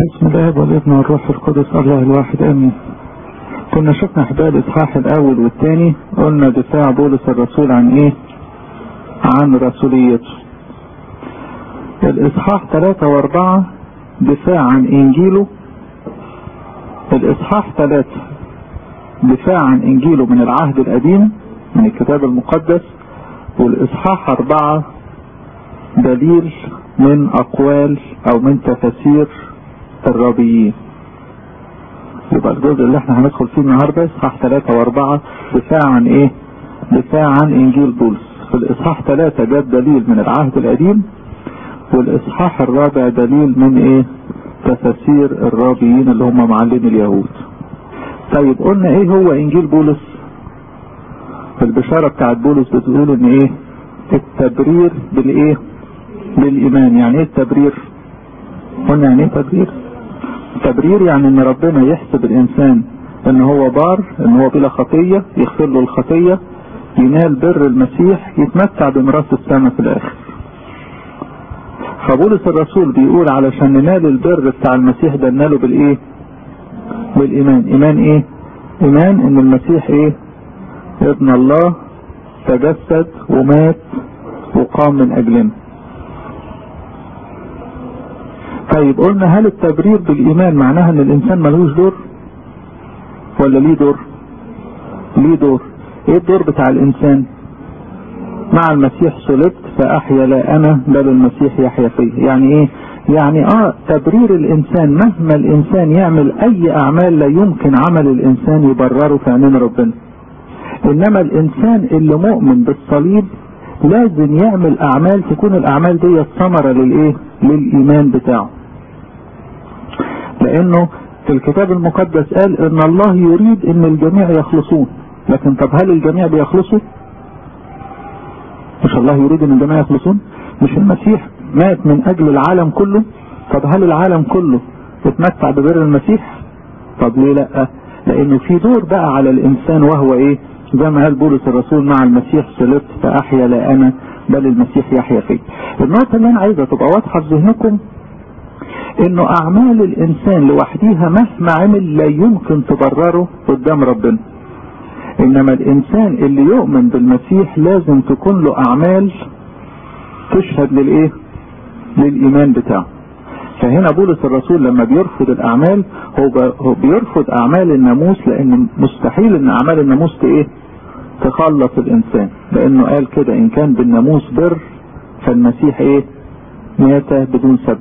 بسم الله والابن والروح القدس الله الواحد امين كنا شفنا احباء الاصحاح الاول والثاني قلنا دفاع بولس الرسول عن ايه عن رسوليته الاصحاح ثلاثة واربعة دفاع عن انجيله الاصحاح ثلاثة دفاع عن انجيله من العهد القديم من الكتاب المقدس والاصحاح اربعة دليل من اقوال او من تفاسير الرابيين يبقى الجزء اللي احنا هندخل فيه النهاردة اصحاح ثلاثة واربعة دفاع عن ايه دفاع عن انجيل بولس في الاصحاح ثلاثة جاب دليل من العهد القديم والاصحاح الرابع دليل من ايه تفاسير الرابيين اللي هم معلم اليهود طيب قلنا ايه هو انجيل بولس البشارة بتاعت بولس بتقول ان ايه التبرير بالايه بالايمان يعني ايه التبرير قلنا يعني ايه تبرير تبرير يعني ان ربنا يحسب الانسان ان هو بار ان هو بلا خطية يغفر له الخطية ينال بر المسيح يتمتع بميراث السماء في الاخر فبولس الرسول بيقول علشان ننال البر بتاع المسيح ده نناله بالايه بالايمان ايمان ايه ايمان ان المسيح ايه ابن الله تجسد ومات وقام من اجلنا طيب قلنا هل التبرير بالايمان معناها ان الانسان ملوش دور ولا ليه دور ليه دور ايه الدور بتاع الانسان مع المسيح صلبت فاحيا لا انا بل المسيح يحيا فيه يعني ايه يعني اه تبرير الانسان مهما الانسان يعمل اي اعمال لا يمكن عمل الانسان يبرره في عينين ربنا انما الانسان اللي مؤمن بالصليب لازم يعمل اعمال تكون الاعمال دي ثمرة للايه للايمان بتاعه لانه في الكتاب المقدس قال ان الله يريد ان الجميع يخلصون لكن طب هل الجميع بيخلصوا مش الله يريد ان الجميع يخلصون مش المسيح مات من اجل العالم كله طب هل العالم كله اتمتع ببر المسيح طب ليه لا لانه في دور بقى على الانسان وهو ايه زي ما قال بولس الرسول مع المسيح صلبت فاحيا لا انا بل المسيح يحيا فيه النقطه اللي انا عايزها تبقى واضحه في ذهنكم انه اعمال الانسان لوحديها مهما عمل لا يمكن تبرره قدام ربنا انما الانسان اللي يؤمن بالمسيح لازم تكون له اعمال تشهد للايه للايمان بتاعه فهنا بولس الرسول لما بيرفض الاعمال هو بيرفض اعمال الناموس لان مستحيل ان اعمال الناموس ايه تخلص الانسان لانه قال كده ان كان بالناموس بر فالمسيح ايه مات بدون سبب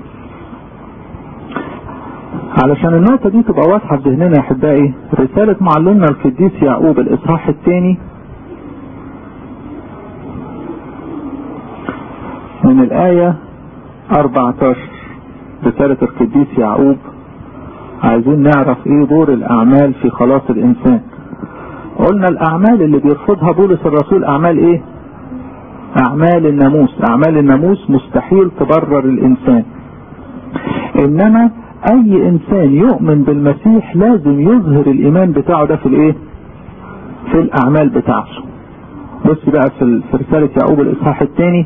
علشان النقطة دي تبقى واضحة في ذهننا يا احبائي رسالة معلمنا القديس يعقوب الاصحاح الثاني من الآية 14 رسالة القديس يعقوب عايزين نعرف ايه دور الاعمال في خلاص الانسان قلنا الاعمال اللي بيرفضها بولس الرسول اعمال ايه اعمال الناموس اعمال الناموس مستحيل تبرر الانسان انما اي انسان يؤمن بالمسيح لازم يظهر الايمان بتاعه ده في الايه في الاعمال بتاعته بص بقى في رسالة يعقوب الاصحاح الثاني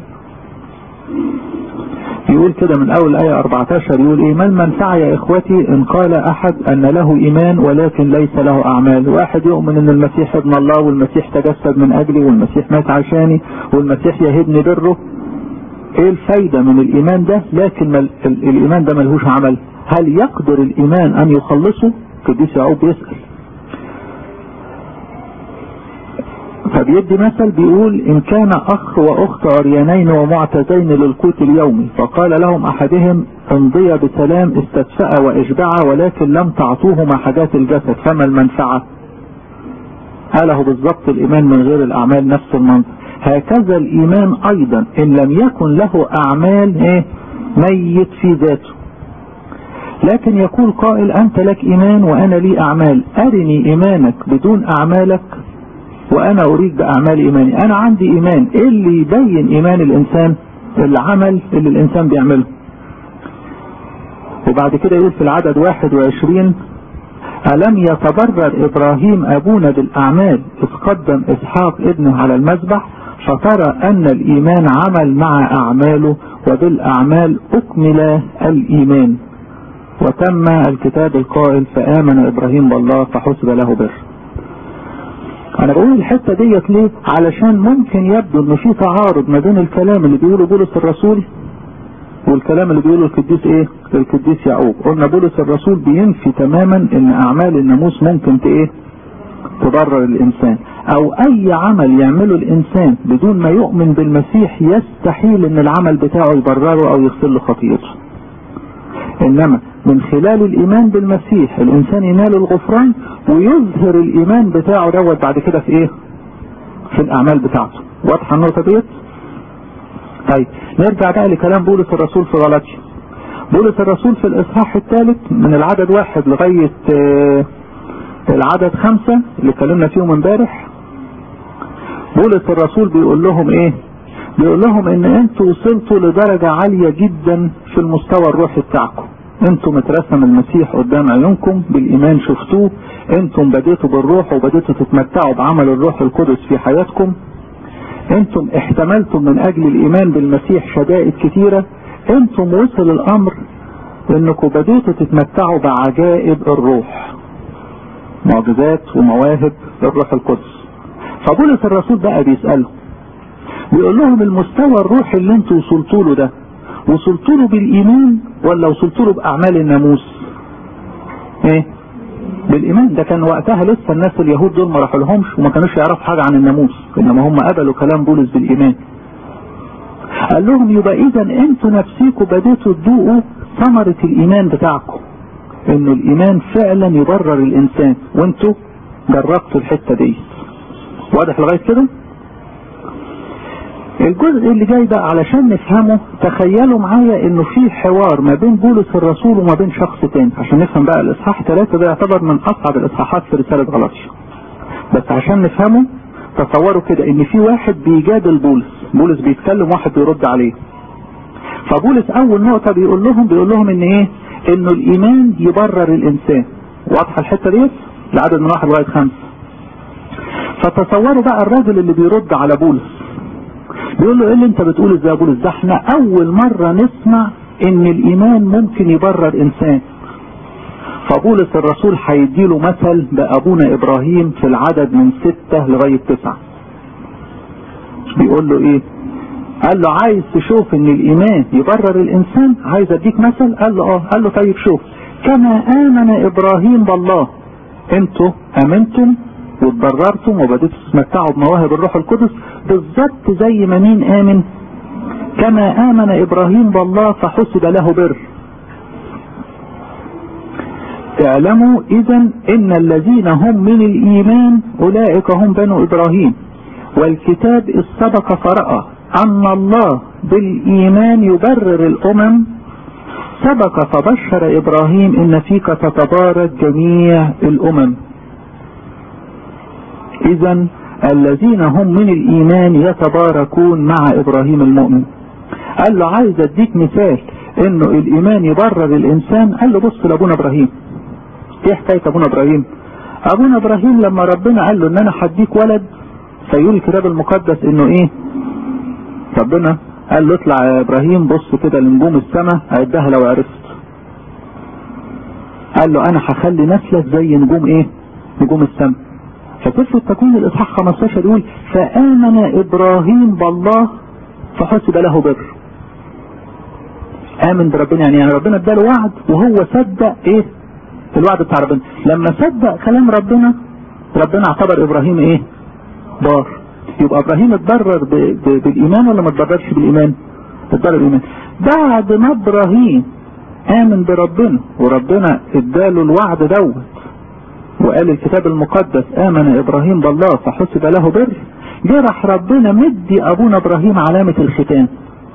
يقول كده من اول ايه 14 يقول ايه ما المنفعة يا اخوتي ان قال احد ان له ايمان ولكن ليس له اعمال واحد يؤمن ان المسيح ابن الله والمسيح تجسد من اجلي والمسيح مات عشاني والمسيح يهبني بره ايه الفايدة من الايمان ده لكن مل... الايمان ده ملهوش عمل هل يقدر الايمان ان يخلصه قديس يعقوب يسأل فبيدي مثل بيقول ان كان اخ واخت عريانين ومعتزين للقوت اليومي فقال لهم احدهم امضي بسلام استدفأ واشبعا ولكن لم تعطوهما حاجات الجسد فما المنفعة قاله بالضبط الايمان من غير الاعمال نفس المنطق هكذا الايمان ايضا ان لم يكن له اعمال ايه ميت في ذاته لكن يقول قائل انت لك ايمان وانا لي اعمال ارني ايمانك بدون اعمالك وانا اريد باعمال ايماني انا عندي ايمان ايه اللي يبين ايمان الانسان العمل اللي الانسان بيعمله وبعد كده يقول في العدد 21 ألم يتبرر إبراهيم أبونا بالأعمال إذ قدم إسحاق ابنه على المذبح فترى أن الإيمان عمل مع أعماله وبالأعمال أكمل الإيمان وتم الكتاب القائل فآمن إبراهيم بالله فحسب له بر انا بقول الحته ديت ليه علشان ممكن يبدو ان في تعارض ما بين الكلام اللي بيقوله بولس الرسول والكلام اللي بيقوله القديس ايه القديس يعقوب قلنا بولس الرسول بينفي تماما ان اعمال الناموس ممكن ايه تضرر الانسان او اي عمل يعمله الانسان بدون ما يؤمن بالمسيح يستحيل ان العمل بتاعه يبرره او يغفر له خطيئته انما من خلال الايمان بالمسيح الانسان ينال الغفران ويظهر الايمان بتاعه دوت بعد كده في ايه في الاعمال بتاعته واضحه النقطه ديت طيب نرجع بقى لكلام بولس الرسول في غلطية بولس الرسول في الاصحاح الثالث من العدد واحد لغاية العدد خمسة اللي اتكلمنا فيهم امبارح بولس الرسول بيقول لهم ايه بيقول لهم ان انتوا وصلتوا لدرجة عالية جدا في المستوى الروحي بتاعكم انتم اترسم المسيح قدام عيونكم بالايمان شفتوه انتم بديتوا بالروح وبديتوا تتمتعوا بعمل الروح القدس في حياتكم انتم احتملتم من اجل الايمان بالمسيح شدائد كتيرة انتم وصل الامر انكم بديتوا تتمتعوا بعجائب الروح معجزات ومواهب الروح القدس فبولس الرسول بقى بيسأله بيقول لهم المستوى الروحي اللي انتوا وصلتوا له ده وصلتوا له بالايمان ولا وصلتوا له باعمال الناموس ايه بالايمان ده كان وقتها لسه الناس اليهود دول ما راحوا لهمش وما كانوش يعرفوا حاجه عن الناموس انما هم قبلوا كلام بولس بالايمان قال لهم يبقى اذا انتوا نفسيكم بديتوا تذوقوا ثمرة الايمان بتاعكم انه الايمان فعلا يبرر الانسان وانتوا جربتوا الحتة دي واضح لغاية كده الجزء اللي جاي بقى علشان نفهمه تخيلوا معايا انه في حوار ما بين بولس الرسول وما بين شخص تاني عشان نفهم بقى الاصحاح ثلاثة ده يعتبر من اصعب الاصحاحات في رسالة غلطية بس عشان نفهمه تصوروا كده ان في واحد بيجادل بولس بولس بيتكلم واحد بيرد عليه فبولس اول نقطة بيقول لهم بيقول لهم ان ايه انه الايمان يبرر الانسان واضحة الحتة ديت العدد من واحد لغاية خمسة فتصوروا بقى الراجل اللي بيرد على بولس بيقول له ايه اللي انت بتقول ازاي يا بولس ده احنا اول مرة نسمع ان الايمان ممكن يبرر انسان فبولس الرسول هيديله مثل بابونا ابراهيم في العدد من ستة لغاية تسعة بيقول له ايه قال له عايز تشوف ان الايمان يبرر الانسان عايز اديك مثل قال له اه قال له طيب شوف كما امن ابراهيم بالله انتوا امنتم واتبررتم وبديتوا تتمتعوا بمواهب الروح القدس بالظبط زي ما مين امن كما امن ابراهيم بالله فحسب له بر اعلموا اذا ان الذين هم من الايمان اولئك هم بنو ابراهيم والكتاب السبق فرأى ان الله بالايمان يبرر الامم سبق فبشر ابراهيم ان فيك تتبارك جميع الامم اذا الذين هم من الايمان يتباركون مع ابراهيم المؤمن قال له عايز اديك مثال انه الايمان يبرر الانسان قال له بص لابونا ابراهيم ايه حكايه ابونا ابراهيم ابونا ابراهيم لما ربنا قال له ان انا هديك ولد فيقول الكتاب المقدس انه ايه ربنا قال له اطلع يا ابراهيم بص كده لنجوم السماء عدها لو عرفت قال له انا هخلي نسلك زي نجوم ايه نجوم السماء فسفر التكوين الاصحاح 15 يقول فامن ابراهيم بالله فحسب له بر امن بربنا يعني, يعني ربنا اداله وعد وهو صدق ايه الوعد بتاع ربنا لما صدق كلام ربنا ربنا اعتبر ابراهيم ايه بار يبقى ابراهيم اتبرر ب... ب... بالايمان ولا ما اتبررش بالايمان اتبرر بالايمان بعد ما ابراهيم امن بربنا وربنا اداله الوعد دوت وقال الكتاب المقدس امن ابراهيم بالله فحسب له بر جرح ربنا مدي ابونا ابراهيم علامة الختان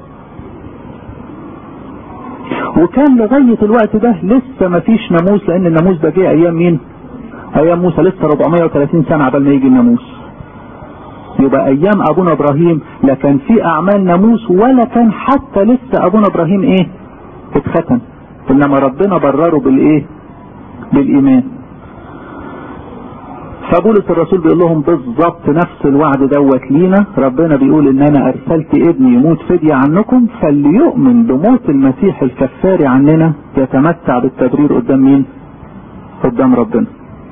وكان لغاية الوقت ده لسه ما فيش ناموس لان الناموس ده جه ايام مين ايام موسى لسه 430 سنة عبال ما يجي الناموس يبقى ايام ابونا ابراهيم لا كان في اعمال ناموس ولا كان حتى لسه ابونا ابراهيم ايه اتختن انما ربنا برره بالايه بالايمان فبولس الرسول بيقول لهم بالظبط نفس الوعد دوت لينا ربنا بيقول ان انا ارسلت ابني يموت فدية عنكم فليؤمن بموت المسيح الكفاري عننا يتمتع بالتبرير قدام مين قدام ربنا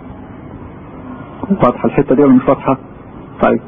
واضحة الحتة دي ولا مش واضحة طيب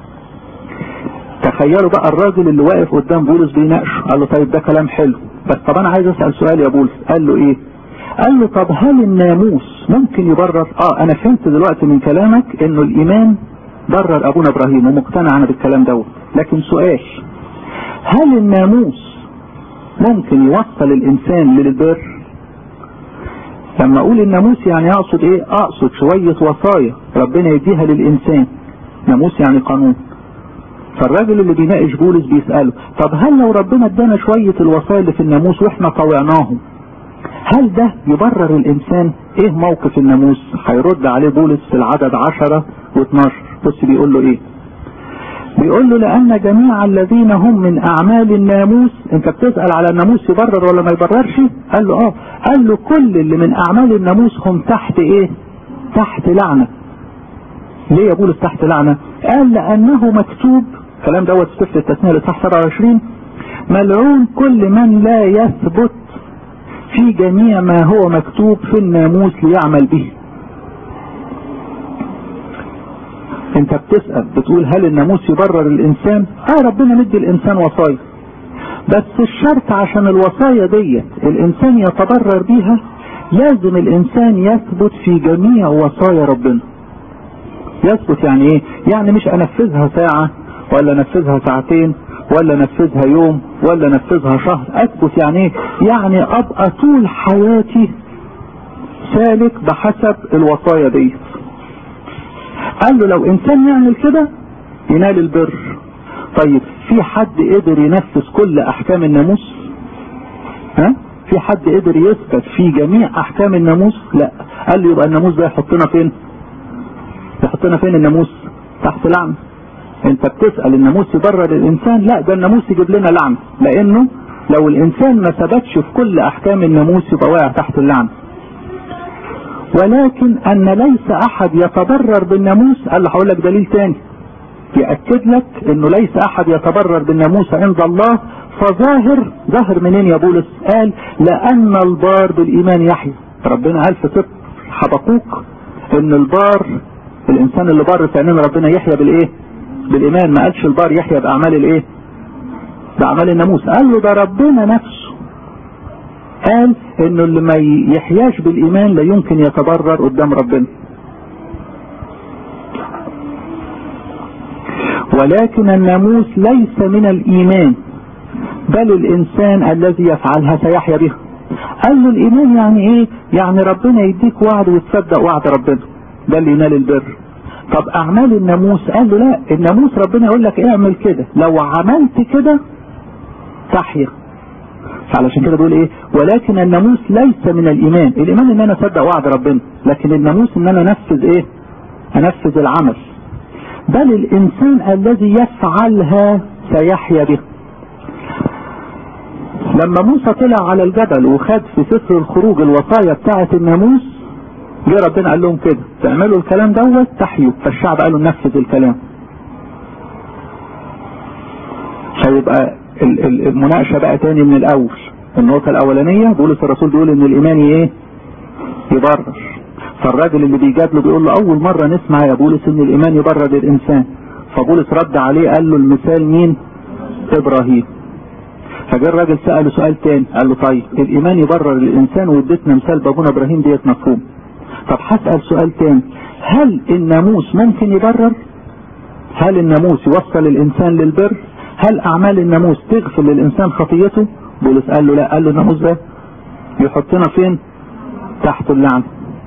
تخيلوا بقى الراجل اللي واقف قدام بولس بيناقشه قال له طيب ده كلام حلو بس طب انا عايز اسال سؤال يا بولس قال له ايه قال له طب هل الناموس ممكن يبرر اه انا فهمت دلوقتي من كلامك انه الايمان برر ابونا ابراهيم ومقتنع انا بالكلام دوت لكن سؤال هل الناموس ممكن يوصل الانسان للبر لما اقول الناموس يعني اقصد ايه اقصد شوية وصايا ربنا يديها للانسان ناموس يعني قانون فالراجل اللي بيناقش بولس بيسأله طب هل لو ربنا ادانا شوية الوصايا اللي في الناموس واحنا طوعناهم هل ده يبرر الانسان ايه موقف الناموس هيرد عليه بولس في العدد 10 و12 بص بيقول له ايه بيقول له لان جميع الذين هم من اعمال الناموس انت بتسأل على الناموس يبرر ولا ما يبررش قال له اه قال له كل اللي من اعمال الناموس هم تحت ايه تحت لعنة ليه يا بولس تحت لعنة قال لانه مكتوب الكلام دوت في سفر التثنية الاصحاح 27 ملعون كل من لا يثبت في جميع ما هو مكتوب في الناموس ليعمل به انت بتسأل بتقول هل الناموس يبرر الانسان اه ربنا مدي الانسان وصايا بس الشرط عشان الوصايا ديت الانسان يتبرر بيها لازم الانسان يثبت في جميع وصايا ربنا يثبت يعني ايه يعني مش انفذها ساعة ولا انفذها ساعتين ولا انفذها يوم ولا انفذها شهر اثبت يعني ايه يعني ابقى طول حياتي سالك بحسب الوصايا دي قال له لو انسان يعمل كده ينال البر طيب في حد قدر ينفذ كل احكام الناموس ها في حد قدر يثبت في جميع احكام الناموس لا قال له يبقى الناموس ده يحطنا فين يحطنا فين الناموس تحت لعنه انت بتسأل الناموس يبرر الانسان لا ده الناموس يجيب لنا لعنة لانه لو الانسان ما ثبتش في كل احكام الناموس يبقى واقع تحت اللعنة ولكن ان ليس احد يتبرر بالناموس قال له هقول لك دليل تاني يأكد لك انه ليس احد يتبرر بالناموس عند الله فظاهر ظاهر منين يا بولس قال لان البار بالايمان يحيى ربنا قال في سفر حبقوق ان البار الانسان اللي بار في عينين ربنا يحيى بالايه بالايمان ما قالش البار يحيى باعمال الايه باعمال الناموس قال له ده ربنا نفسه قال انه اللي ما يحياش بالايمان لا يمكن يتبرر قدام ربنا ولكن الناموس ليس من الايمان بل الانسان الذي يفعلها سيحيا بها قال له الايمان يعني ايه يعني ربنا يديك وعد وتصدق وعد ربنا ده اللي ينال البر طب اعمال الناموس قال له لا الناموس ربنا يقول لك اعمل كده لو عملت كده تحيا فعلشان كده بيقول ايه ولكن الناموس ليس من الايمان الايمان ان انا اصدق وعد ربنا لكن الناموس ان انا انفذ ايه انفذ العمل بل الانسان الذي يفعلها سيحيا به لما موسى طلع على الجبل وخد في سفر الخروج الوصايا بتاعة الناموس جه ربنا قال لهم كده تعملوا الكلام دوت تحيوا فالشعب قالوا نفذ الكلام فيبقى المناقشة بقى تاني من الاول النقطة الاولانية بولس الرسول بيقول ان الايمان ايه يبرر فالراجل اللي بيجادله بيقول له اول مرة نسمع يا بولس ان الايمان يبرر الانسان فبولس رد عليه قال له المثال مين ابراهيم فجاء الراجل سأله سؤال تاني قال له طيب الايمان يبرر الانسان واديتنا مثال بابونا ابراهيم ديت مفهوم طب هسأل سؤال تاني هل الناموس ممكن يبرر هل الناموس يوصل الانسان للبر هل اعمال الناموس تغفر للانسان خطيته بولس قال له لا قال له الناموس ده يحطنا فين تحت اللعنة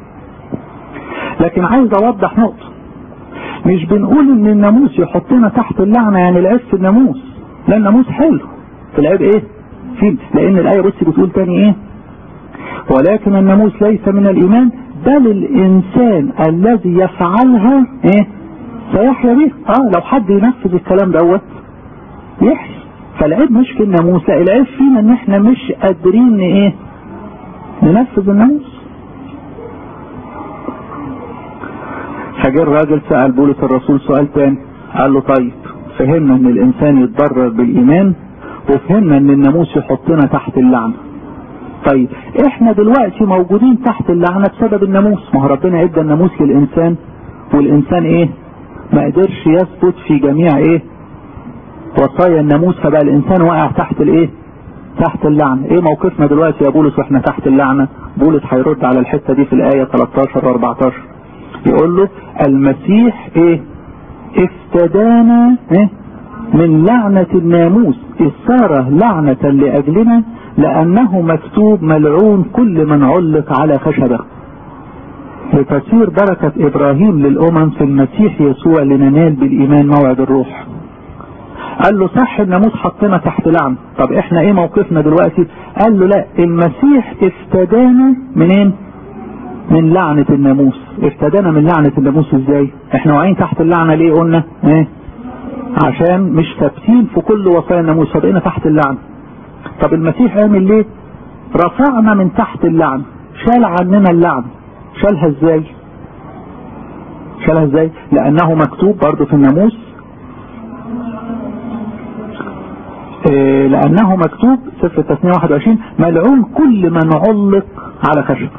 لكن عايز اوضح نقطة مش بنقول ان الناموس يحطنا تحت اللعنة يعني العيب في الناموس لا الناموس حلو العيب ايه فيه لان الاية بص بتقول تاني ايه ولكن الناموس ليس من الايمان بل الانسان الذي يفعلها ايه سيحيا به اه لو حد ينفذ الكلام دوت يحيى فالعيب مش في الناموس لا العيب فينا ان احنا مش قادرين ايه ننفذ الناموس فجه الراجل سأل بولس الرسول سؤال تاني قال له طيب فهمنا ان الانسان يتضرر بالايمان وفهمنا ان الناموس يحطنا تحت اللعنة طيب احنا دلوقتي موجودين تحت اللعنة بسبب الناموس ما هو ربنا ادى الناموس للانسان والانسان ايه ما قدرش يثبت في جميع ايه وصايا الناموس فبقى الانسان واقع تحت الايه تحت اللعنة ايه موقفنا دلوقتي يا بولس واحنا تحت اللعنة بولس هيرد على الحتة دي في الاية 13 و 14 يقول له المسيح ايه افتدانا ايه من لعنة الناموس إذ صار لعنة لأجلنا لأنه مكتوب ملعون كل من علق على خشبة لتصير بركة إبراهيم للأمم في المسيح يسوع لننال بالإيمان موعد الروح قال له صح الناموس حطنا تحت لعنة طب احنا ايه موقفنا دلوقتي قال له لا المسيح افتدانا منين من لعنة الناموس افتدانا من لعنة الناموس ازاي احنا واقعين تحت اللعنة ليه قلنا ايه عشان مش ثابتين في كل وصايا الناموس فبقينا تحت اللعنة طب المسيح عمل ليه رفعنا من تحت اللعنة شال عننا اللعنة شالها ازاي شالها ازاي لانه مكتوب برضه في الناموس إيه لانه مكتوب سفر التثنية 21 ملعون كل من علق على خشب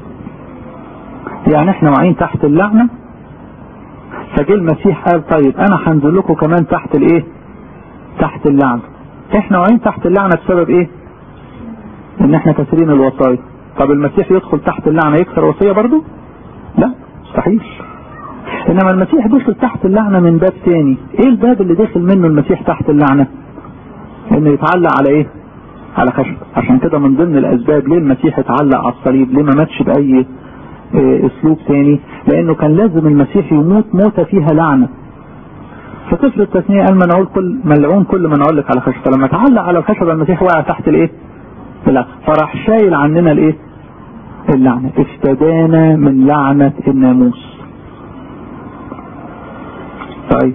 يعني احنا واقعين تحت اللعنة فجه المسيح قال طيب انا هنزل لكم كمان تحت الايه تحت اللعنة احنا واقعين تحت اللعنة بسبب ايه ان احنا كاسرين الوصايا طب المسيح يدخل تحت اللعنة يكسر وصية برضو لا مستحيل انما المسيح دخل تحت اللعنة من باب تاني ايه الباب اللي دخل منه المسيح تحت اللعنة انه يتعلق على ايه على خشب عشان كده من ضمن الاسباب ليه المسيح اتعلق على الصليب ليه ما ماتش باي إيه اسلوب تاني لانه كان لازم المسيح يموت موتة فيها لعنة فطفل التثنية قال منعول كل ملعون كل من علق على خشب فلما تعلق على الخشب المسيح وقع تحت الايه لا فراح شايل عننا الايه اللعنة افتدانا من لعنة الناموس طيب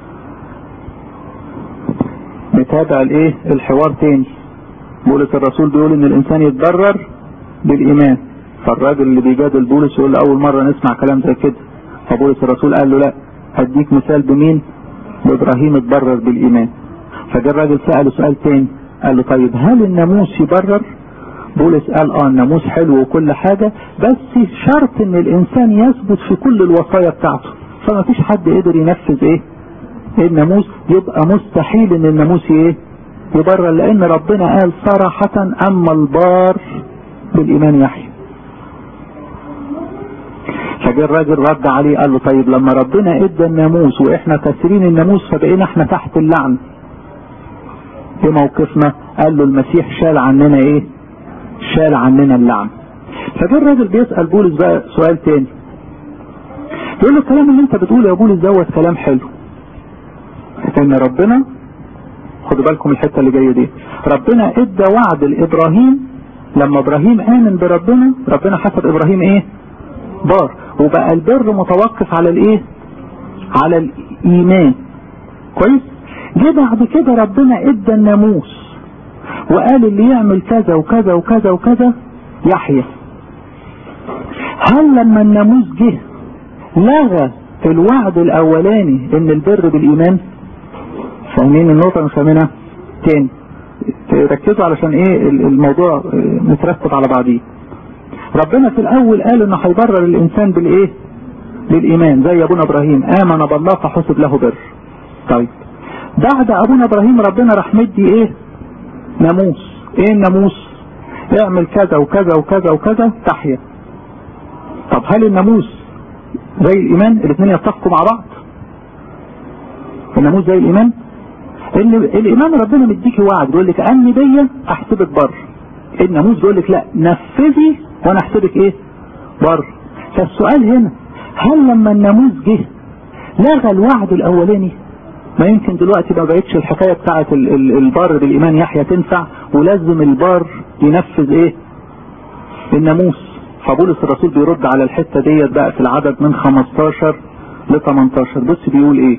نتابع الايه الحوار تاني بولس الرسول بيقول ان الانسان يتضرر بالايمان فالراجل اللي بيجادل بولس يقول اول مرة نسمع كلام زي كده فبولس الرسول قال له لا هديك مثال بمين بابراهيم اتضرر بالايمان فجاء الراجل سأله سؤال تاني قال له طيب هل الناموس يبرر بولس قال اه الناموس حلو وكل حاجة بس شرط ان الانسان يثبت في كل الوصايا بتاعته فما فيش حد قدر ينفذ ايه الناموس يبقى مستحيل ان الناموس ايه يبرر لان ربنا قال صراحة اما البار بالايمان يحيى فجاء الراجل رد عليه قال له طيب لما ربنا ادى الناموس واحنا كاسرين الناموس فبقينا احنا تحت اللعن ايه موقفنا قال له المسيح شال عننا ايه شال عننا اللعن فجاء الراجل بيسأل بولس بقى سؤال تاني يقول له الكلام اللي انت بتقوله يا بولس دوت كلام حلو ان ربنا خدوا بالكم الحته اللي جايه دي ربنا ادى وعد لابراهيم لما ابراهيم امن بربنا ربنا حسب ابراهيم ايه بار وبقى البر متوقف على الايه على الايمان كويس جه بعد كده ربنا ادى الناموس وقال اللي يعمل كذا وكذا وكذا وكذا يحيى هل لما الناموس جه لغى الوعد الاولاني ان البر بالايمان فاهمين النقطه مش فاهمينها تاني ركزوا علشان ايه الموضوع مترتب على بعضيه ربنا في الاول قال انه هيبرر الانسان بالايه بالايمان زي ابونا ابراهيم امن بالله فحسب له بر طيب بعد ابونا ابراهيم ربنا راح مدي ايه ناموس ايه الناموس اعمل كذا وكذا وكذا وكذا تحيا طب هل الناموس زي الايمان الاثنين يتفقوا مع بعض الناموس زي الايمان ان الايمان ربنا مديكي وعد بيقول لك امني بيا احسبك بر الناموس بيقول لك لا نفذي وانا احسبك ايه بر فالسؤال هنا هل لما الناموس جه لغى الوعد الاولاني ما يمكن دلوقتي ما بقتش الحكايه بتاعه البر بالايمان يحيى تنفع ولازم البر ينفذ ايه الناموس فبولس الرسول بيرد على الحته ديت بقى في العدد من 15 ل 18 بص بيقول ايه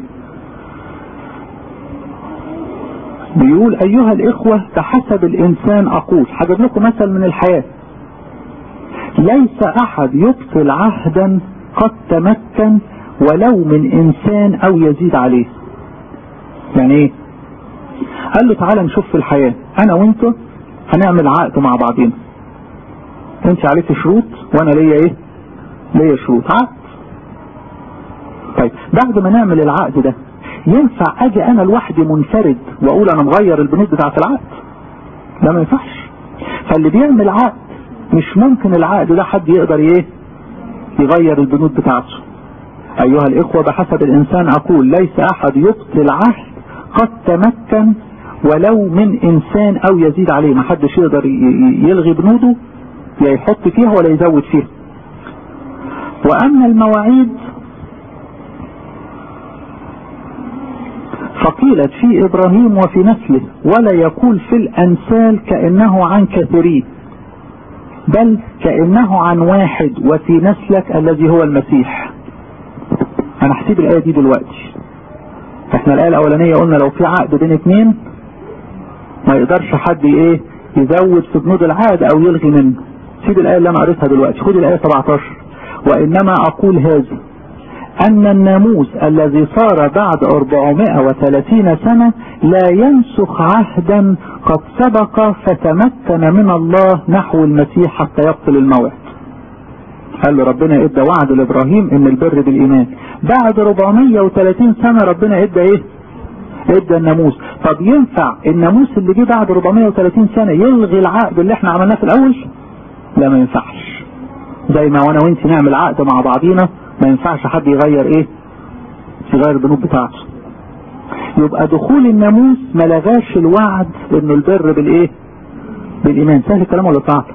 بيقول ايها الاخوة بحسب الانسان اقول هجيب لكم مثل من الحياة ليس احد يبطل عهدا قد تمكن ولو من انسان او يزيد عليه يعني ايه قال له تعالى نشوف في الحياة انا وانت هنعمل عقد مع بعضنا انت عليك شروط وانا ليا ايه ليا شروط عقد طيب بعد ما نعمل العقد ده ينفع اجي انا لوحدي منفرد واقول انا مغير البنود بتاعت العقد لا ما ينفعش فاللي بيعمل عقد مش ممكن العقد ده حد يقدر ايه يغير البنود بتاعته ايها الاخوة بحسب الانسان اقول ليس احد يبطل عهد قد تمكن ولو من انسان او يزيد عليه ما حدش يقدر يلغي بنوده يا يحط فيها ولا يزود فيها واما المواعيد فقيلت في ابراهيم وفي نسله ولا يقول في الامثال كانه عن كثيرين بل كانه عن واحد وفي نسلك الذي هو المسيح انا هسيب الايه دي دلوقتي احنا الايه الاولانيه قلنا لو في عقد بين اتنين ما يقدرش حد ايه يزود في بنود العقد او يلغي منه سيب الايه اللي انا قريتها دلوقتي خد الايه 17 وانما اقول هذا أن الناموس الذي صار بعد 430 سنة لا ينسخ عهدا قد سبق فتمكن من الله نحو المسيح حتى يقتل الموعد قال له ربنا ادى وعد لابراهيم ان البر بالايمان بعد 430 سنة ربنا ادى ايه ادى الناموس طب ينفع الناموس اللي جه بعد 430 سنة يلغي العقد اللي احنا عملناه في الاول لا ما ينفعش زي ما وانا وانت نعمل عقد مع بعضينا ما ينفعش حد يغير ايه يغير البنود بتاعته يبقى دخول الناموس ما لغاش الوعد انه البر بالايه بالايمان سهل الكلام ولا صعب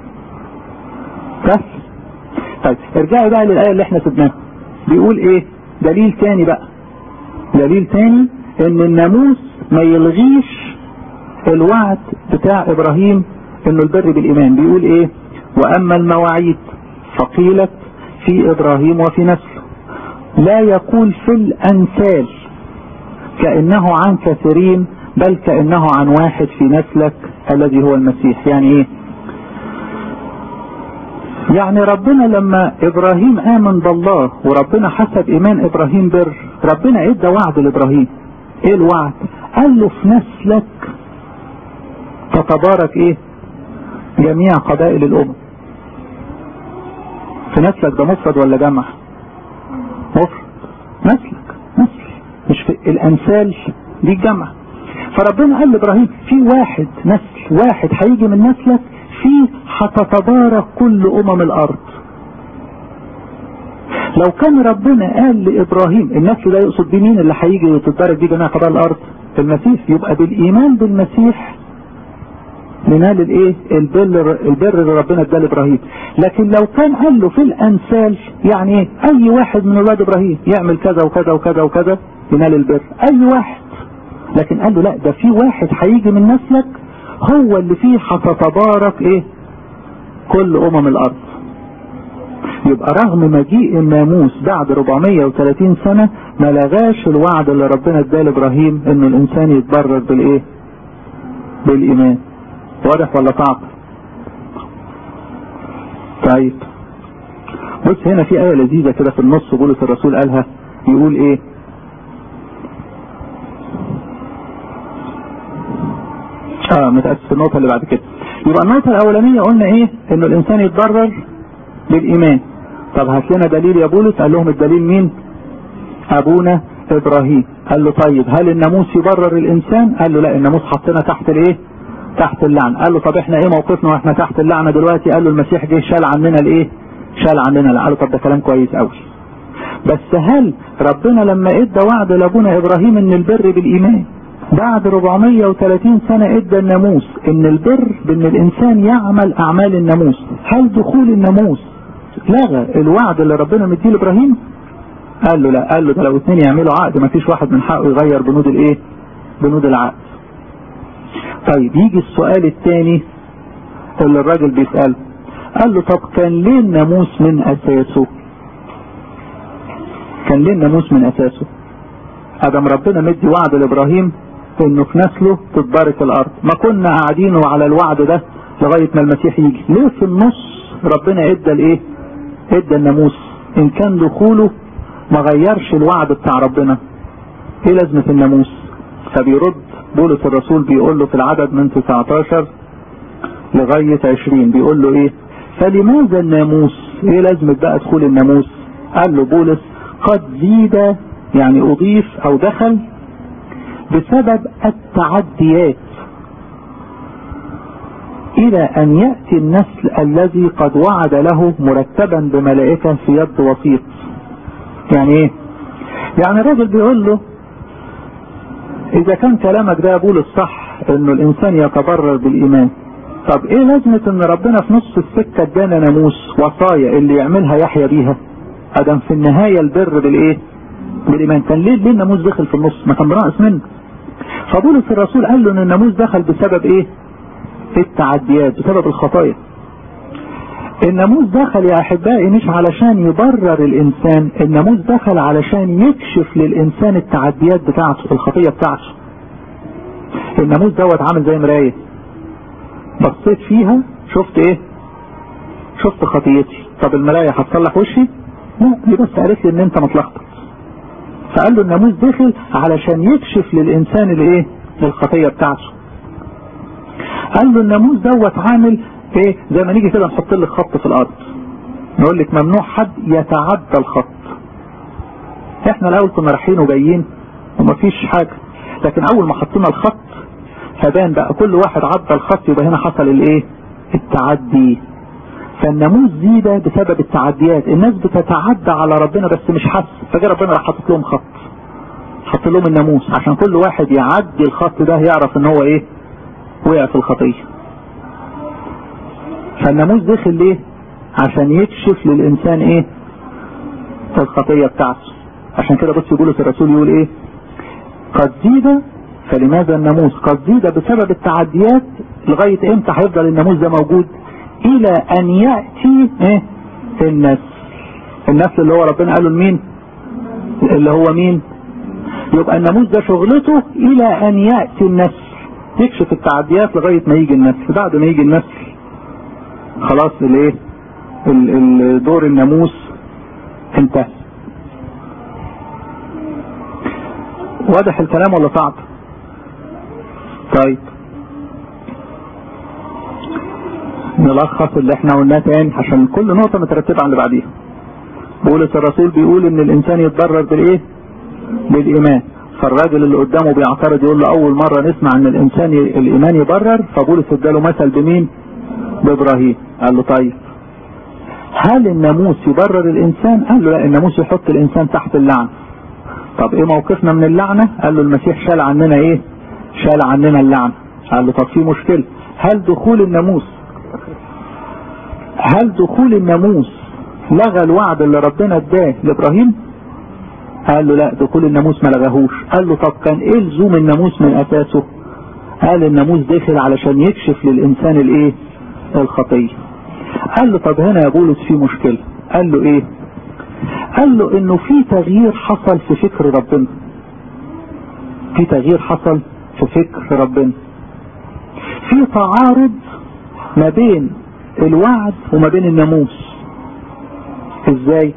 سهل طيب ارجعي بقى للايه اللي احنا سبناها بيقول ايه دليل تاني بقى دليل تاني ان الناموس ما يلغيش الوعد بتاع ابراهيم انه البر بالايمان بيقول ايه واما المواعيد فقيلت في ابراهيم وفي نسله لا يقول في الامثال كانه عن كثيرين بل كانه عن واحد في نسلك الذي هو المسيح يعني ايه يعني ربنا لما ابراهيم امن بالله وربنا حسب ايمان ابراهيم بر ربنا ادى وعد لابراهيم ايه الوعد قال له في نسلك تتبارك ايه جميع قبائل الامم في نسلك ده مفرد ولا جمع مفرد نسلك نسل مش في الامثال دي الجمع فربنا قال لابراهيم في واحد نسل واحد هيجي من نسلك فيه هتتبارك كل امم الارض لو كان ربنا قال لابراهيم النسل ده يقصد بيه مين اللي هيجي وتتبارك بيه جميع قبائل الارض المسيح يبقى بالايمان بالمسيح ننال الايه البر البر اللي ربنا اداه لابراهيم لكن لو كان قال له في الامثال يعني ايه اي واحد من اولاد ابراهيم يعمل كذا وكذا وكذا وكذا ينال البر اي واحد لكن قال له لا ده في واحد هيجي من نسلك هو اللي فيه هتتبارك ايه كل امم الارض يبقى رغم مجيء الناموس بعد 430 سنة ما لغاش الوعد اللي ربنا اداه لابراهيم ان الانسان يتبرر بالايه بالايمان واضح ولا صعب طيب بص هنا في آية لذيذة كده في النص بولس الرسول قالها يقول ايه اه متأسف النقطة اللي بعد كده يبقى النقطة الأولانية قلنا ايه انه الإنسان يتضرر بالإيمان طب هات لنا دليل يا بولس قال لهم الدليل مين أبونا إبراهيم قال له طيب هل الناموس يبرر الإنسان قال له لا الناموس حطنا تحت الايه تحت اللعنة قال له طب احنا ايه موقفنا واحنا تحت اللعنة دلوقتي قال له المسيح جه شال عننا الايه شال عننا لا قال له طب ده كلام كويس قوي بس هل ربنا لما ادى وعد لابونا ابراهيم ان البر بالايمان بعد 430 سنة ادى الناموس ان البر بان الانسان يعمل اعمال الناموس هل دخول الناموس لغى الوعد اللي ربنا مديه لابراهيم قال له لا قال له ده لو اتنين يعملوا عقد ما فيش واحد من حقه يغير بنود الايه بنود العقد طيب يجي السؤال الثاني اللي الراجل بيسأله قال له طب كان ليه الناموس من اساسه كان ليه الناموس من اساسه ادم ربنا مدي وعد لابراهيم انه في نسله تتبارك الارض ما كنا قاعدين على الوعد ده لغاية ما المسيح يجي ليه في النص ربنا ادى الايه ادى الناموس ان كان دخوله ما غيرش الوعد بتاع ربنا ايه لازمة الناموس فبيرد بولس الرسول بيقول له في العدد من 19 لغاية 20 بيقول له ايه فلماذا الناموس ايه لازمة بقى دخول الناموس قال له بولس قد زيد يعني اضيف او دخل بسبب التعديات الى ان يأتي النسل الذي قد وعد له مرتبا بملائكة في يد وسيط يعني ايه يعني الراجل بيقول له اذا كان كلامك ده بولس صح انه الانسان يتبرر بالايمان طب ايه لازمة ان ربنا في نص السكة ادانا ناموس وصايا اللي يعملها يحيى بيها ادم في النهاية البر بالايه بالايمان كان ليه ليه الناموس دخل في النص ما كان بناقص منه فبولس الرسول قال له ان الناموس دخل بسبب ايه التعديات بسبب الخطايا الناموس دخل يا احبائي مش علشان يبرر الانسان الناموس دخل علشان يكشف للانسان التعديات بتاعته الخطية بتاعته الناموس دوت عامل زي مراية بصيت فيها شفت ايه شفت خطيتي طب المراية هتصلح وشي لا دي بس قالت لي ان انت متلخبط فقال له الناموس دخل علشان يكشف للانسان الايه الخطية بتاعته قال له الناموس دوت عامل ايه زي ما نيجي كده نحط لك خط في الارض نقول لك ممنوع حد يتعدى الخط احنا الاول كنا رايحين وجايين ومفيش حاجة لكن اول ما حطينا الخط فبان بقى كل واحد عدى الخط يبقى هنا حصل الايه التعدي فالناموس زيد بسبب التعديات الناس بتتعدى على ربنا بس مش حس فجاء ربنا راح حاطط لهم خط حط لهم الناموس عشان كل واحد يعدي الخط ده يعرف ان هو ايه وقع في الخطيه فالناموس دخل ليه عشان يكشف للانسان ايه الخطيه بتاعته عشان كده بص يقول الرسول يقول ايه قد زيد فلماذا الناموس قد زيد بسبب التعديات لغايه امتى هيفضل الناموس ده موجود الى ان ياتي ايه النسل النسل اللي هو ربنا قاله لمين اللي هو مين يبقى الناموس ده شغلته الى ان ياتي النسل يكشف التعديات لغايه ما يجي النسل بعد ما يجي النسل خلاص الايه دور الناموس انتهى واضح الكلام ولا صعب طيب نلخص اللي احنا قلناه تاني عشان كل نقطة مترتبة على اللي بعديها بولس الرسول بيقول ان الانسان يتضرر بالايه بالايمان فالراجل اللي قدامه بيعترض يقول له اول مرة نسمع ان الانسان الايمان يبرر فبولس اداله مثل بمين بابراهيم قال له طيب هل الناموس يبرر الانسان قال له لا الناموس يحط الانسان تحت اللعنة طب ايه موقفنا من اللعنة قال له المسيح شال عننا ايه شال عننا اللعنة قال له طب في مشكلة هل دخول الناموس هل دخول الناموس لغى الوعد اللي ربنا اداه لابراهيم قال له لا دخول الناموس ما لغاهوش قال له طب كان ايه لزوم الناموس من اساسه قال الناموس داخل علشان يكشف للانسان الايه الخطيه قال له طب هنا يا بولس في مشكله قال له ايه قال له انه في تغيير حصل في فكر ربنا في تغيير حصل في فكر ربنا في تعارض ما بين الوعد وما بين الناموس ازاي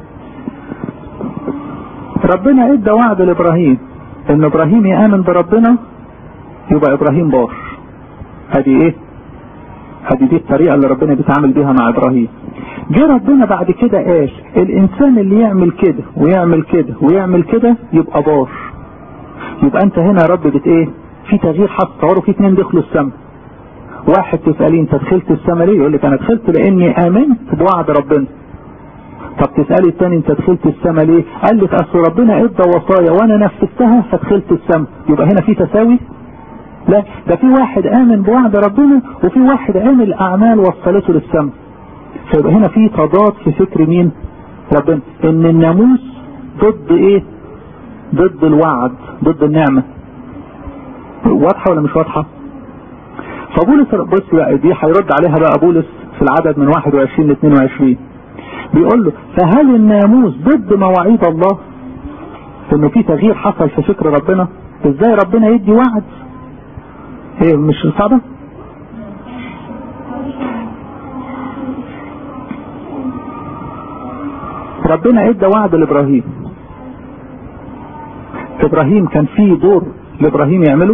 ربنا ادى وعد لابراهيم ان ابراهيم يامن بربنا يبقى ابراهيم بار ادي ايه ادي دي الطريقه اللي ربنا بيتعامل بيها مع ابراهيم جه ربنا بعد كده قال الانسان اللي يعمل كده ويعمل كده ويعمل كده يبقى بار يبقى انت هنا يا رب بت ايه في تغيير حصل تصوروا في اتنين دخلوا السماء واحد تسأليه انت دخلت السماء ليه يقول لك انا دخلت لاني امنت بوعد ربنا طب تسألي التاني انت دخلت السماء ليه قال لك اصل ربنا ادى وصايا وانا نفذتها فدخلت السماء يبقى هنا في تساوي لا ده في واحد امن بوعد ربنا وفي واحد عمل اعمال وصلته للسماء فيبقى هنا في تضاد في فكر مين ربنا ان الناموس ضد ايه ضد الوعد ضد النعمة واضحة ولا مش واضحة فبولس بص بقى دي هيرد عليها بقى بولس في العدد من 21 ل 22 بيقول له فهل الناموس ضد مواعيد الله انه في تغيير حصل في فكر ربنا ازاي ربنا يدي وعد ايه مش صعبة ربنا ادى وعد لابراهيم ابراهيم كان فيه دور لابراهيم يعمله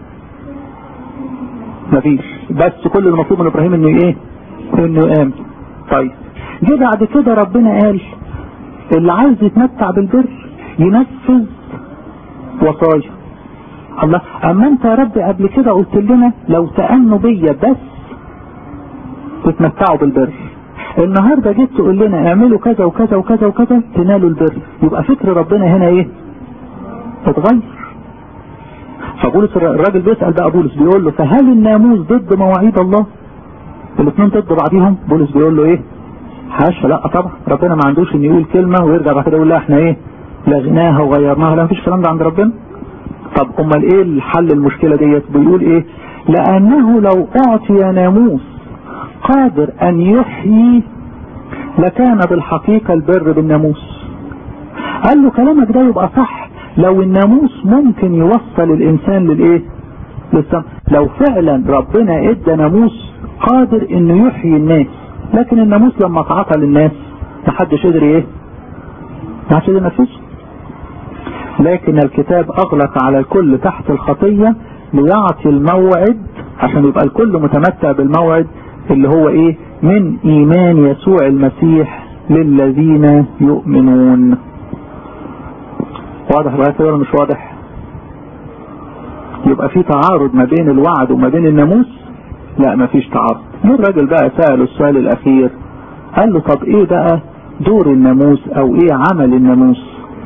مفيش بس كل المطلوب من ابراهيم انه ايه انه يقام طيب جه بعد كده ربنا قال اللي عايز يتمتع بالبر ينفذ وصايا الله اما انت يا رب قبل كده قلت لنا لو تأمنوا بيا بس تتمتعوا بالبر النهاردة جيت تقول لنا اعملوا كذا وكذا وكذا وكذا تنالوا البر يبقى فكر ربنا هنا ايه اتغير فبولس الراجل بيسأل بقى بولس بيقول له فهل الناموس ضد مواعيد الله الاثنين ضد بعضهم بولس بيقول له ايه حاشا لا طبعا ربنا ما عندوش ان يقول كلمة ويرجع بعد كده يقول لا احنا ايه لغناها وغيرناها لا مفيش الكلام ده عند ربنا طب امال ايه الحل المشكلة ديت بيقول ايه لانه لو اعطي ناموس قادر ان يحيي لكان بالحقيقة البر بالناموس قال له كلامك ده يبقى صح لو الناموس ممكن يوصل الانسان للايه للسم لو فعلا ربنا ادى ناموس قادر انه يحيي الناس لكن الناموس لما اتعطى للناس محدش قدر ايه محدش قدر ينفذه لكن الكتاب اغلق على الكل تحت الخطية ليعطي الموعد عشان يبقى الكل متمتع بالموعد اللي هو ايه من ايمان يسوع المسيح للذين يؤمنون واضح بقى كده ولا مش واضح يبقى في تعارض ما بين الوعد وما بين الناموس لا ما فيش تعارض جه الراجل بقى سأله السؤال الاخير قال له طب ايه بقى دور الناموس او ايه عمل الناموس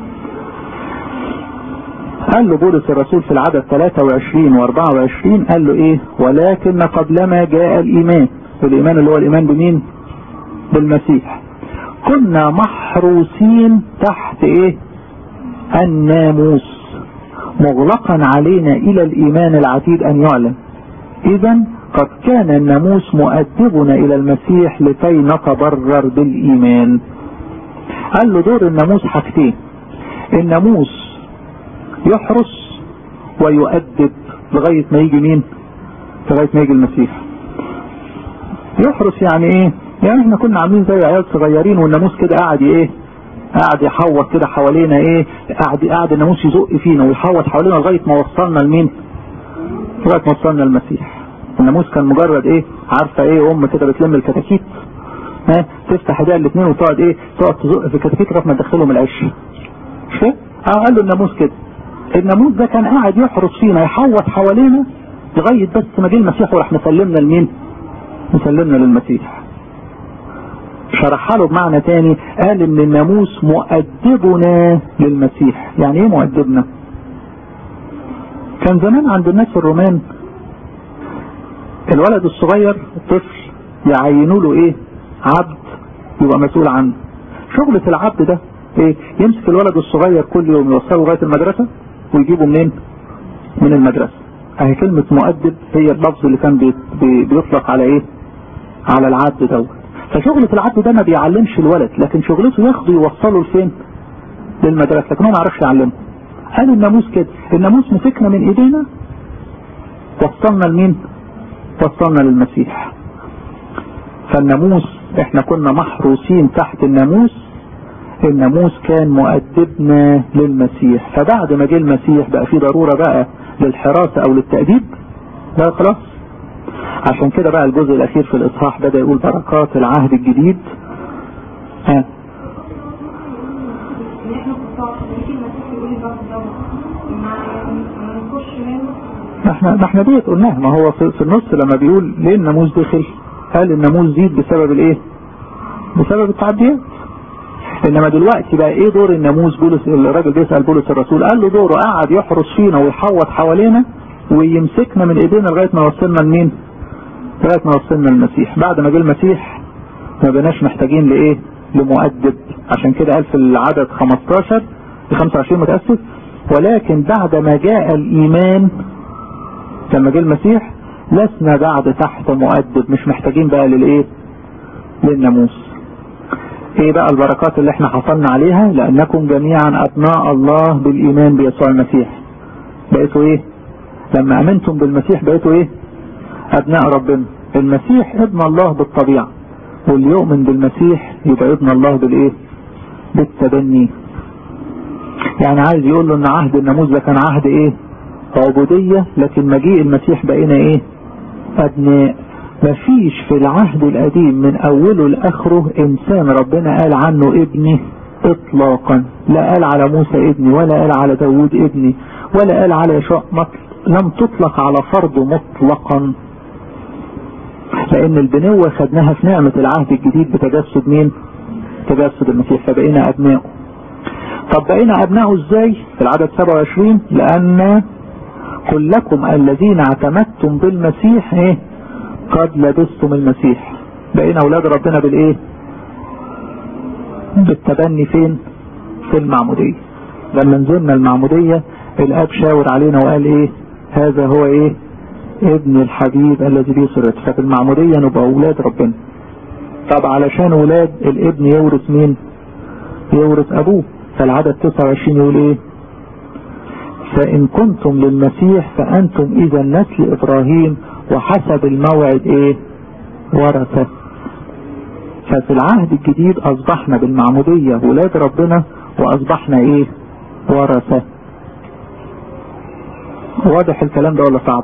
قال له بولس الرسول في العدد 23 و 24 قال له ايه ولكن قبلما جاء الايمان الايمان اللي هو الايمان بمين بالمسيح كنا محروسين تحت ايه الناموس مغلقا علينا الى الايمان العتيد ان يعلن اذا قد كان الناموس مؤدبنا الى المسيح لكي نتبرر بالايمان قال له دور الناموس حاجتين الناموس يحرس ويؤدب لغاية ما يجي مين لغاية ما يجي المسيح يحرس يعني ايه يعني احنا كنا عاملين زي عيال صغيرين والناموس كده قاعد ايه قاعد يحوط كده حوالينا ايه قاعد قاعد الناموس يزق فينا ويحوط حوالينا لغاية ما وصلنا لمين لغاية ما وصلنا المسيح الناموس كان مجرد ايه عارفة ايه ام كده بتلم الكتاكيت ها تفتح ايديها الاثنين وتقعد ايه تقعد تزق في الكتاكيت لغايه ما تدخلهم العش مش كده؟ اه قال له الناموس كده الناموس ده كان قاعد يحرس فينا يحوط حوالينا لغاية بس ما جه المسيح وراح مسلمنا لمين مسلمنا للمسيح شرحها له بمعنى تاني قال ان الناموس مؤدبنا للمسيح يعني ايه مؤدبنا كان زمان عند الناس الرومان الولد الصغير الطفل يعينوا له ايه عبد يبقى مسؤول عنه شغلة العبد ده ايه يمسك الولد الصغير كل يوم يوصله لغايه المدرسه ويجيبه منين من المدرسه اهي كلمه مؤدب هي اللفظ اللي كان بي بي بيطلق على ايه على العبد دوت فشغلة العبد ده ما بيعلمش الولد لكن شغلته ياخده يوصله لفين للمدرسه لكن هو ما يعرفش يعلمه قال الناموس كده الناموس مسكنا من ايدينا وصلنا لمين وصلنا للمسيح فالناموس احنا كنا محروسين تحت الناموس الناموس كان مؤدبنا للمسيح فبعد ما جه المسيح بقى في ضرورة بقى للحراسة او للتأديب لا خلاص عشان كده بقى الجزء الاخير في الاصحاح بدأ يقول بركات العهد الجديد ها احنا ما احنا ديت قلناها ما هو في النص لما بيقول ليه الناموس دخل قال الناموس زيد بسبب الايه بسبب التعديات انما دلوقتي بقى ايه دور الناموس بولس الراجل بيسأل بولس الرسول قال له دوره قعد يحرس فينا ويحوط حوالينا ويمسكنا من ايدينا لغاية ما وصلنا لمين لغاية ما وصلنا المسيح بعد ما جه المسيح ما بقناش محتاجين لايه لمؤدب عشان كده قال في العدد 15 ل 25 متأسف ولكن بعد ما جاء الايمان لما جه المسيح لسنا بعد تحت مؤدب مش محتاجين بقى للايه للناموس ايه بقى البركات اللي احنا حصلنا عليها لانكم جميعا ابناء الله بالايمان بيسوع المسيح بقيتوا ايه لما امنتم بالمسيح بقيتوا ايه ابناء ربنا المسيح ابن الله بالطبيعة واللي يؤمن بالمسيح يبقى ابن الله بالايه بالتبني يعني عايز يقول له ان عهد الناموس ده كان عهد ايه عبودية لكن مجيء المسيح بقينا ايه ابناء مفيش في العهد القديم من اوله لاخره انسان ربنا قال عنه ابني اطلاقا لا قال على موسى ابني ولا قال على داود ابني ولا قال على يشوع لم تطلق على فرض مطلقا لان البنوة خدناها في نعمة العهد الجديد بتجسد مين تجسد المسيح فبقينا ابنائه طب بقينا ابنائه ازاي في العدد 27 لان كلكم الذين اعتمدتم بالمسيح ايه قد لبستم المسيح بقينا اولاد ربنا بالايه بالتبني فين في المعمودية لما نزلنا المعمودية الاب شاور علينا وقال ايه هذا هو ايه ابن الحبيب الذي به سرت ففي المعمودية نبقى اولاد ربنا طب علشان ولاد الابن يورث مين يورث ابوه فالعدد 29 يقول ايه فان كنتم للمسيح فانتم اذا نسل ابراهيم وحسب الموعد ايه ورثة ففي العهد الجديد اصبحنا بالمعمودية ولاد ربنا واصبحنا ايه ورثة واضح الكلام ده ولا صعب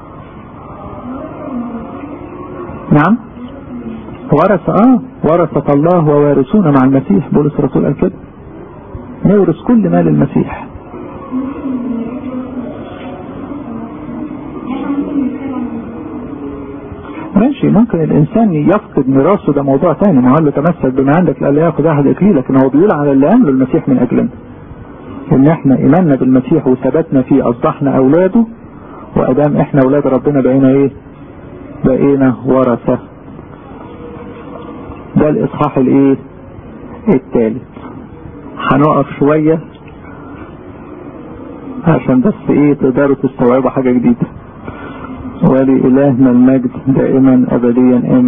نعم ورث اه ورثة الله ووارثون مع المسيح بولس الرسول قال كده نورث كل مال المسيح ماشي ممكن الانسان يفقد ميراثه ده موضوع تاني ما هو اللي تمسك بما عندك لا ياخذ احد اكليه لكن هو بيقول على اللي عمله المسيح من اجلنا ان احنا ايماننا بالمسيح وثبتنا فيه اصبحنا اولاده وادام احنا اولاد ربنا بقينا ايه بقينا ورثة ده الاصحاح الايه الثالث هنقف شوية عشان بس ايه تقدروا تستوعبوا حاجة جديدة ولإلهنا المجد دائما أبديا آمين